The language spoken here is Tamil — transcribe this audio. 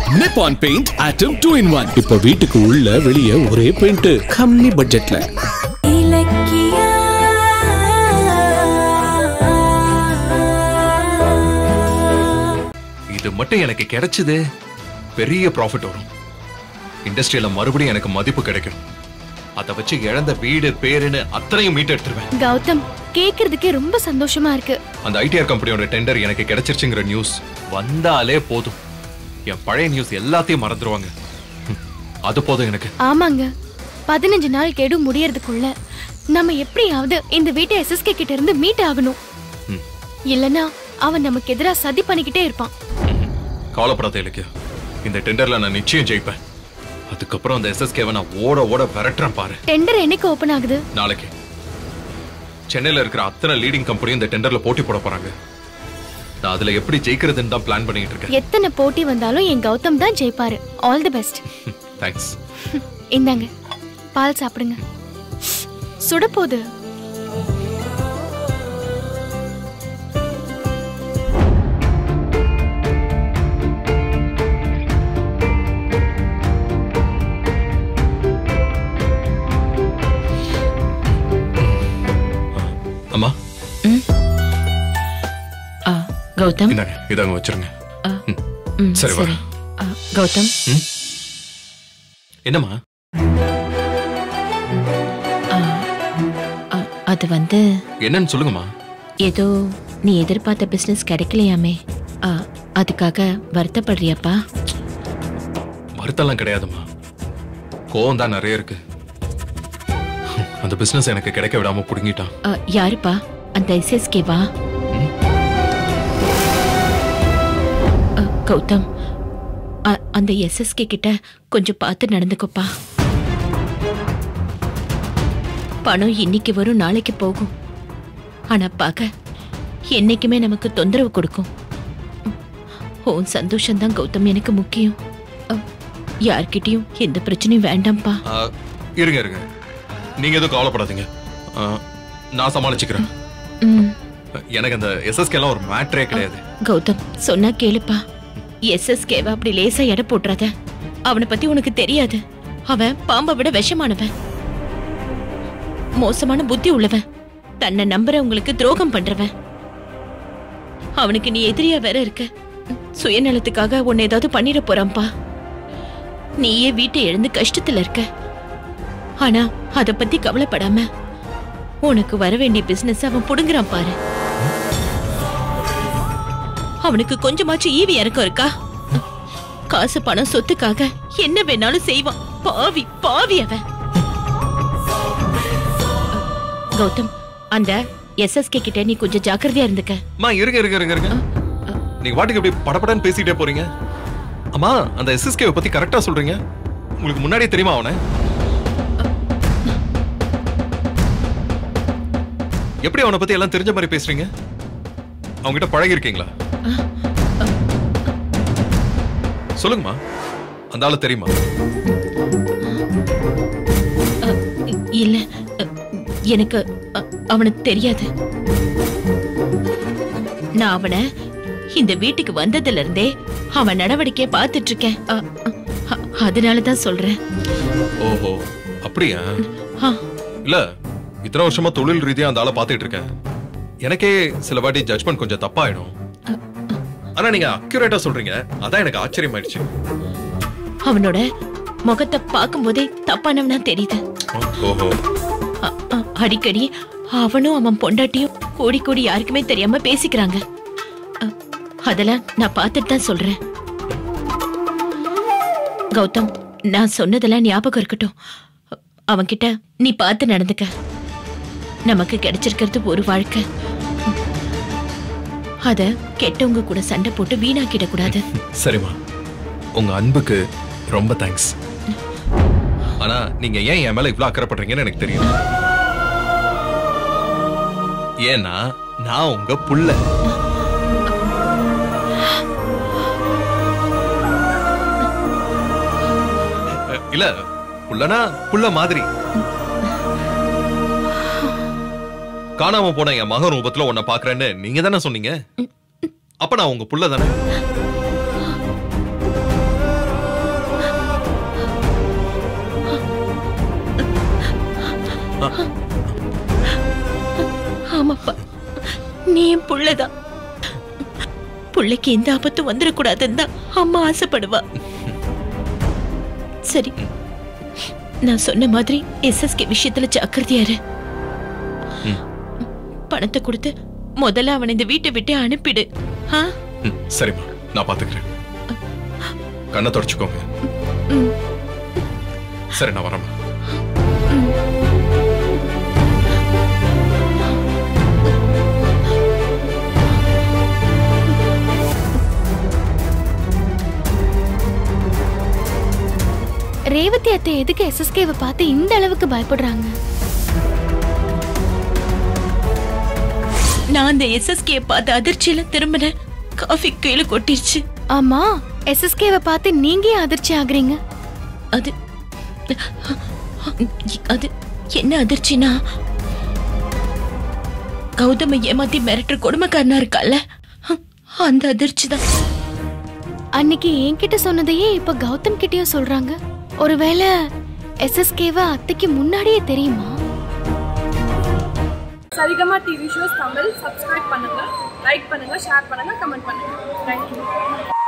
நிப்பான் பெயிண்ட் ஆட்டம் டூ இன் ஒன் இப்ப வீட்டுக்கு உள்ள வெளிய ஒரே பெயிண்ட் கம்மி பட்ஜெட்ல இலக்கியா இது மட்டும் எனக்கு கிடைச்சது பெரிய ப்ராஃபிட் வரும் இண்டஸ்ட்ரியில மறுபடியும் எனக்கு மதிப்பு கிடைக்கும் அதை வச்சு இழந்த வீடு பேருன்னு அத்தனையும் மீட்டு எடுத்துருவேன் கௌதம் கேக்குறதுக்கே ரொம்ப சந்தோஷமா இருக்கு அந்த ஐடிஆர் கம்பெனியோட டெண்டர் எனக்கு கிடைச்சிருச்சுங்கிற நியூஸ் வந்தாலே போதும் என் பழைய நியூஸ் எல்லாத்தையும் மறந்துடுவாங்க ஹம், அது போதும் எனக்கு ஆமாங்க பதினஞ்சு நாள் கெடு முடியறதுக்குள்ள நம்ம எப்படியாவது இந்த வீட்டை எஸ்எஸ்கே கிட்ட இருந்து மீட் ஆகணும் ம். இல்லனா அவன் நமக்கு எதிரா சதி பண்ணிக்கிட்டே இருப்பான் கவலைப்படாத இலக்கியா இந்த டெண்டர்ல நான் நிச்சயம் ஜெயிப்பேன் அதுக்கப்புறம் அந்த எஸ்எஸ்கேவை நான் ஓட ஓட விரட்டுறேன் பாரு டெண்டர் என்னைக்கு ஓபன் ஆகுது நாளைக்கு சென்னையில இருக்கிற அத்தனை லீடிங் கம்பெனியும் இந்த டெண்டர்ல போட்டி போட போறாங்க நான் அதுல எப்படி ஜெயிக்கிறதுன்னு தான் பிளான் பண்ணிட்டு இருக்கேன் எத்தனை போட்டி வந்தாலும் என் கௌதம் தான் ஜெயிப்பாரு ஆல் தி பெஸ்ட் தேங்க்ஸ் இந்தாங்க பால் சாப்பிடுங்க சுட போகுது அம்மா ஆ, கௌதம் இந்தாங்க இதாங்க வச்சிருங்க ஆ, ம். ம், சரி, சரி வரேன். ஆ, கௌதம் என்னம்மா ஆ, ஆ, அது வந்து என்னன்னு சொல்லுங்கம்மா ஏதோ நீ எதிர்பார்த்த பிசினஸ் கிடைக்கலையாமே ஆ, அதுக்காக வருத்தப்படுறியாப்பா வருத்தம்லாம் கிடையாதும்மா கோவம் தான் நிறைய இருக்கு அந்த பிசினஸ் எனக்கு கிடைக்க விடாம புடுங்கிட்டான் ஆ, யாருப்பா அந்த எஸ்எஸ்கேவா கௌதம் அ- அந்த எஸ்எஸ்கே கிட்ட கொஞ்சம் பார்த்து நடந்துக்கோப்பா பணம் இன்னைக்கு வரும் நாளைக்கு போகும் ஆனா பார்க்க என்னைக்குமே நமக்கு தொந்தரவு கொடுக்கும் உன் சந்தோஷம்தான் கௌதம் எனக்கு முக்கியம் அ, யார்கிட்டயும் எந்த பிரச்சனையும் வேண்டாம்ப்பா ஆ, இருங்க இருங்க நீங்க எதுவும் கவலைப்படாதீங்க ஆ, நான் சமாளிச்சுக்கிறேன் ம் எனக்கு அந்த எஸ்எஸ்கே எல்லாம் ஒரு மேட்ரே கிடையாது கௌதம் சொன்னா கேளுப்பா எஸ்எஸ்கேவ அப்படி லேசா எடை போட்டுறாத அவனை பத்தி உனக்கு தெரியாது அவன் பாம்பை விட விஷமானவன் மோசமான புத்தி உள்ளவன் தன்னை நம்புறவங்களுக்கு துரோகம் பண்றவன் அவனுக்கு நீ எதிரியா வேற இருக்க சுயநலத்துக்காக உன்னை ஏதாவது பண்ணிட போறான்பா நீயே வீட்டை எழுந்து கஷ்டத்துல இருக்க ஆனா அத பத்தி கவலைப்படாம உனக்கு வர வேண்டிய பிசினஸ் அவன் புடுங்குறான் பாரு அவனுக்கு கொஞ்சமாச்சும் ஈவி இறக்கம் இருக்கா காசு பணம் சொத்துக்காக என்ன வேணாலும் செய்வான் பாவி பாவி அவன் கௌதம் அந்த எஸ்எஸ்கே கிட்ட நீ கொஞ்சம் ஜாக்கிரதையா இருந்துக்க அம்மா இருங்க இருங்க இருங்க இருங்க நீங்க வாட்டுக்கு இப்படி படபடன்னு பேசிட்டே போறீங்க அம்மா அந்த எஸ்எஸ்கே பத்தி கரெக்டா சொல்றீங்க உங்களுக்கு முன்னாடியே தெரியுமா அவனை எப்படி அவனை பத்தி எல்லாம் தெரிஞ்ச மாதிரி பேசுறீங்க அவங்ககிட்ட பழகி இருக்கீங்களா சொல்லுங்கம்மா அந்த ஆளு தெரியுமா இல்ல அ, எனக்கு அ, அவனுக்கு தெரியாது நான் அவனை இந்த வீட்டுக்கு வந்ததுல இருந்தே அவன் நடவடிக்கைய பார்த்துட்டு இருக்கேன் அ, அ, அதனாலதான் சொல்றேன் ஓஹோ அப்படியா ஆ, இல்ல இத்தனை வருஷமா தொழில் ரீதியா அந்த ஆளை பாத்துட்டு இருக்கேன் எனக்கே சில வாட்டி ஜட்மெண்ட் கொஞ்சம் தப்பாயிடும் ஆனா நீங்க அக்யூரேட்டா சொல்றீங்க அதான் எனக்கு ஆச்சரியமாயிடுச்சு அவனோட முகத்தை பார்க்கும்போதே தப்பானவனா தெரியுது ஓஹோ அ- அ- அடிக்கடி அவனும் அவன் பொண்டாட்டியும் கூடி கூடி யாருக்குமே தெரியாம பேசிக்கிறாங்க அ, அதெல்லாம் நான் பார்த்துட்டு தான் சொல்றேன் கௌதம் நான் சொன்னதெல்லாம் ஞாபகம் இருக்கட்டும் அ- அவன்கிட்ட நீ பார்த்து நடந்துக்க நமக்கு கிடைச்சிருக்கிறது ஒரு வாழ்க்கை அத கெட்டவங்க கூட சண்டை போட்டு வீணாக்கிடக் கூடாது சரிம்மா உங்க அன்புக்கு ரொம்ப தேங்க்ஸ் ஆனா நீங்க ஏன் என் மேல இவ்ளோ அக்கறைப்படுறீங்கன்னு எனக்கு தெரியும் ஏன்னா நான் உங்க புள்ள இல்ல புள்ளனா புள்ள மாதிரி காணாம போன என் மகன் ரூபத்துல உன்னை பாக்குறேன்னு நீங்க தானே சொன்னீங்க அப்ப நான் உங்க புள்ள தானே நீ என் புள்ளதான் புள்ளைக்கு எந்த ஆபத்தும் வந்துடக்கூடாதுன்னு தான் அம்மா ஆசைப்படுவா சரி நான் சொன்ன மாதிரி எஸ்எஸ்கே விஷயத்துல ஜாக்கிரதையா இரு பணத்தை கொடுத்து முதல்ல அவனை இந்த வீட்டை விட்டு அனுப்பிடு ஆ ம், சரிம்மா நான் பாத்துக்கிறேன் கண்ணை தொடச்சுக்கோங்க சரி நான் வரேம்மா ரேவதி அத்தை எதுக்கு எஸ்எஸ்கேவை பார்த்து இந்த அளவுக்கு பயப்படுறாங்க நான் அந்த எஸ்எஸ்கே பார்த்த அதிர்ச்சியில திரும்பின காஃபி கீழே கொட்டிருச்சு ஆமா எஸ்எஸ்கேவை பார்த்து நீங்க ஏன் அதிர்ச்சி ஆகுறீங்க அது அது என்ன அதிர்ச்சினா கௌதம ஏமாத்தி மிரட்டுற கொடுமைக்காரனா இருக்கால அந்த அதிர்ச்சி தான் அன்னைக்கு என்கிட்ட சொன்னதையே இப்ப கௌதம் கிட்டயும் சொல்றாங்க ஒருவேளை எஸ்எஸ்கேவை அத்தைக்கு முன்னாடியே தெரியுமா Saregama TV shows Tamil subscribe பண்ணுங்க லைக் பண்ணுங்க ஷேர் பண்ணுங்க கமெண்ட் பண்ணுங்க தேங்க்யூ